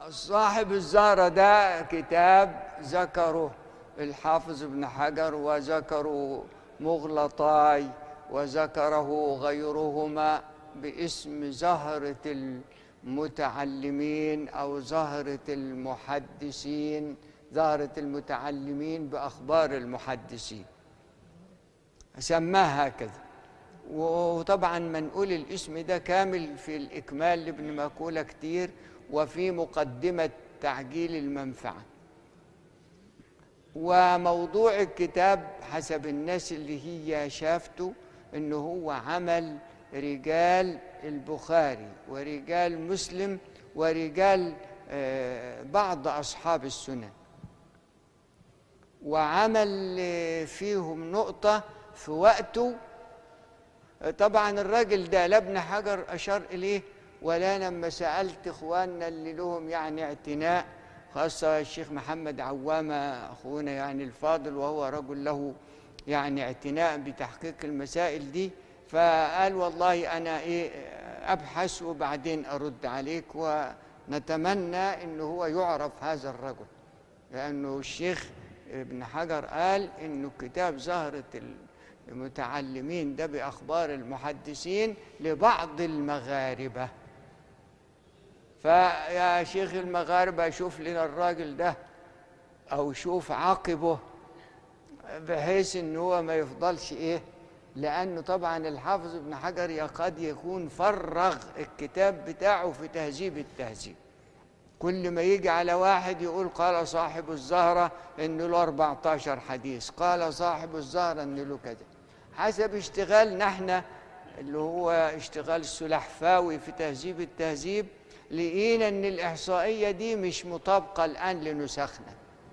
صاحب الزهرة ده كتاب ذكره الحافظ ابن حجر وذكره مغلطاي وذكره غيرهما باسم زهرة المتعلمين أو زهرة المحدثين زهرة المتعلمين بأخبار المحدثين سماها هكذا وطبعا منقول الاسم ده كامل في الإكمال لابن ماكولة كتير وفي مقدمة تعجيل المنفعة وموضوع الكتاب حسب الناس اللي هي شافته انه هو عمل رجال البخاري ورجال مسلم ورجال آه، بعض اصحاب السنن وعمل آه، فيهم نقطه في وقته طبعا الراجل ده لا ابن حجر اشار اليه ولا أنا لما سالت اخواننا اللي لهم يعني اعتناء خاصه الشيخ محمد عوامه اخونا يعني الفاضل وهو رجل له يعني اعتناء بتحقيق المسائل دي فقال والله انا ايه ابحث وبعدين ارد عليك ونتمنى انه هو يعرف هذا الرجل لانه الشيخ ابن حجر قال انه كتاب زهره المتعلمين ده باخبار المحدثين لبعض المغاربه فيا شيخ المغاربه شوف لنا الراجل ده او شوف عاقبه بحيث ان هو ما يفضلش ايه لانه طبعا الحافظ ابن حجر قد يكون فرغ الكتاب بتاعه في تهذيب التهذيب كل ما يجي على واحد يقول قال صاحب الزهرة إن له 14 حديث قال صاحب الزهرة إن له كذا حسب اشتغالنا احنا اللي هو اشتغال السلحفاوي في تهذيب التهذيب لقينا ان الاحصائيه دي مش مطابقه الان لنسخنا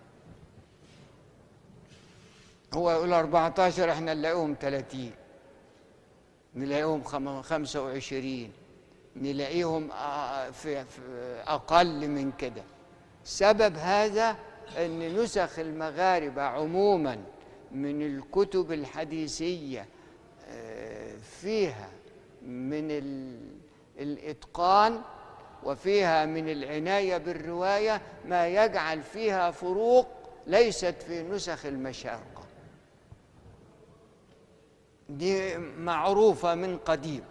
هو يقول 14 احنا نلاقيهم 30 نلاقيهم خم- 25 نلاقيهم آه، في في اقل من كده سبب هذا ان نسخ المغاربه عموما من الكتب الحديثيه آه، فيها من ال- الاتقان وفيها من العنايه بالروايه ما يجعل فيها فروق ليست في نسخ المشارقه دي معروفه من قديم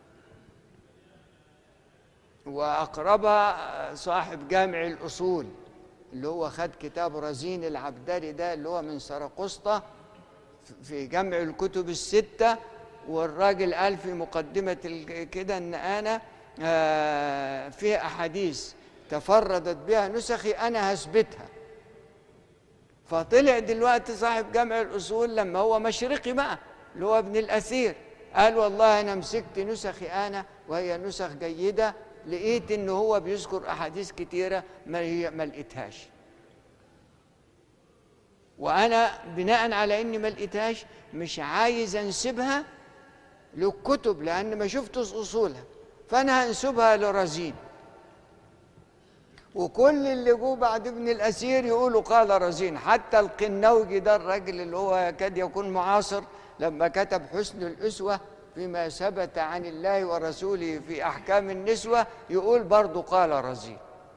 واقربها صاحب جامع الاصول اللي هو خد كتاب رزين العبدري ده اللي هو من سرقسطة في جمع الكتب الستة والراجل قال في مقدمة ال- كده ان انا آه، في احاديث تفردت بها نسخي انا هثبتها فطلع دلوقتي صاحب جمع الاصول لما هو مشرقي بقى اللي هو ابن الاثير قال والله انا مسكت نسخي انا وهي نسخ جيده لقيت ان هو بيذكر احاديث كتيره ما هي ما لقيتهاش وانا بناء على اني ما لقيتهاش مش عايز انسبها للكتب لان ما شفتش اصولها فانا هنسبها لرزين وكل اللي جو بعد ابن الاسير يقولوا قال رزين حتى القنوجي ده الراجل اللي هو يكاد يكون معاصر لما كتب حسن الاسوه فيما ثبت عن الله ورسوله في احكام النسوه يقول برضه قال رزين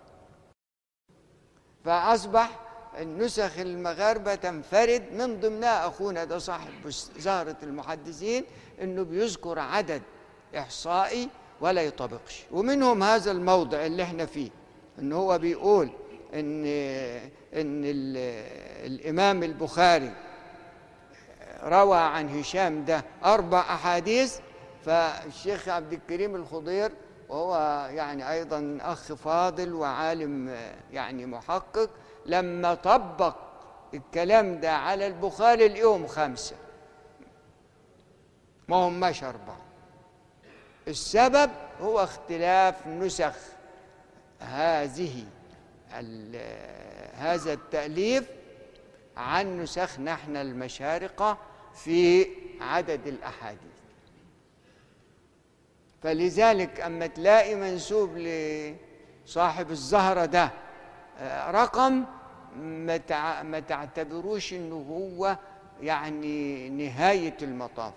فاصبح النسخ المغاربه تنفرد من ضمنها اخونا ده صاحب زهره المحدثين انه بيذكر عدد احصائي ولا يطبقش ومنهم هذا الموضع اللي احنا فيه ان هو بيقول ان ان ال- الامام البخاري روى عن هشام ده اربع احاديث فالشيخ عبد الكريم الخضير وهو يعني ايضا اخ فاضل وعالم آه، يعني محقق لما طبق الكلام ده على البخاري اليوم خمسه ما هماش اربعه السبب هو اختلاف نسخ هذه ال- هذا التأليف عن نسخنا احنا المشارقة في عدد الأحاديث فلذلك أما تلاقي منسوب لصاحب الزهرة ده آه، رقم ما تع- ما تعتبروش انه هو يعني نهاية المطاف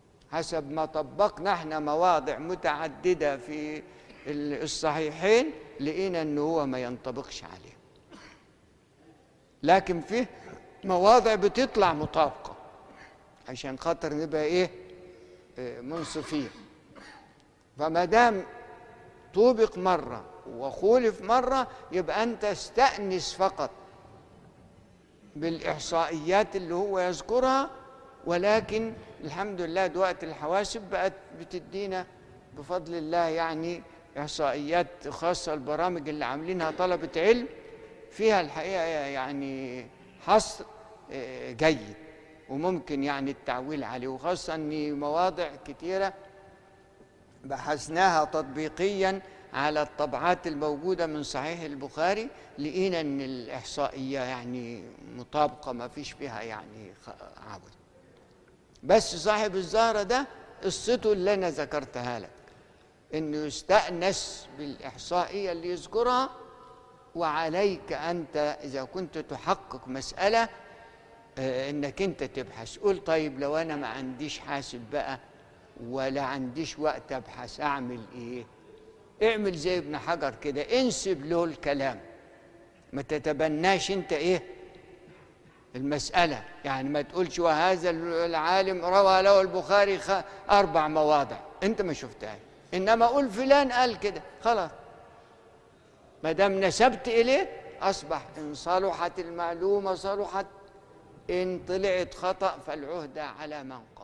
حسب ما طبقنا احنا مواضع متعددة في ال- الصحيحين لقينا ان هو ما ينطبقش عليه لكن فيه مواضع بتطلع مطابقه عشان خاطر نبقى ايه آه، منصفين فما دام طوبق مره وخولف مره يبقى انت استأنس فقط بالاحصائيات اللي هو يذكرها ولكن الحمد لله دلوقتي الحواسب بقت بتدينا بفضل الله يعني احصائيات خاصه البرامج اللي عاملينها طلبه علم فيها الحقيقه يعني حصر آه، جيد وممكن يعني التعويل عليه وخاصه ان مواضع كتيره بحثناها تطبيقيا على الطبعات الموجودة من صحيح البخاري لقينا ان الإحصائية يعني مطابقة ما فيش فيها يعني خ- عبث بس صاحب الزهرة ده قصته اللي أنا ذكرتها لك إنه يستأنس بالإحصائية اللي يذكرها وعليك أنت إذا كنت تحقق مسألة آه، إنك أنت تبحث قول طيب لو أنا ما عنديش حاسب بقى ولا عنديش وقت أبحث أعمل إيه اعمل زي ابن حجر كده انسب له الكلام ما تتبناش أنت إيه المسألة يعني ما تقولش وهذا العالم روى له البخاري خ... أربع مواضع أنت ما شفتهاش إنما قول فلان قال كده خلاص ما دام نسبت إليه أصبح إن صلحت المعلومة صلحت إن طلعت خطأ فالعهدة على من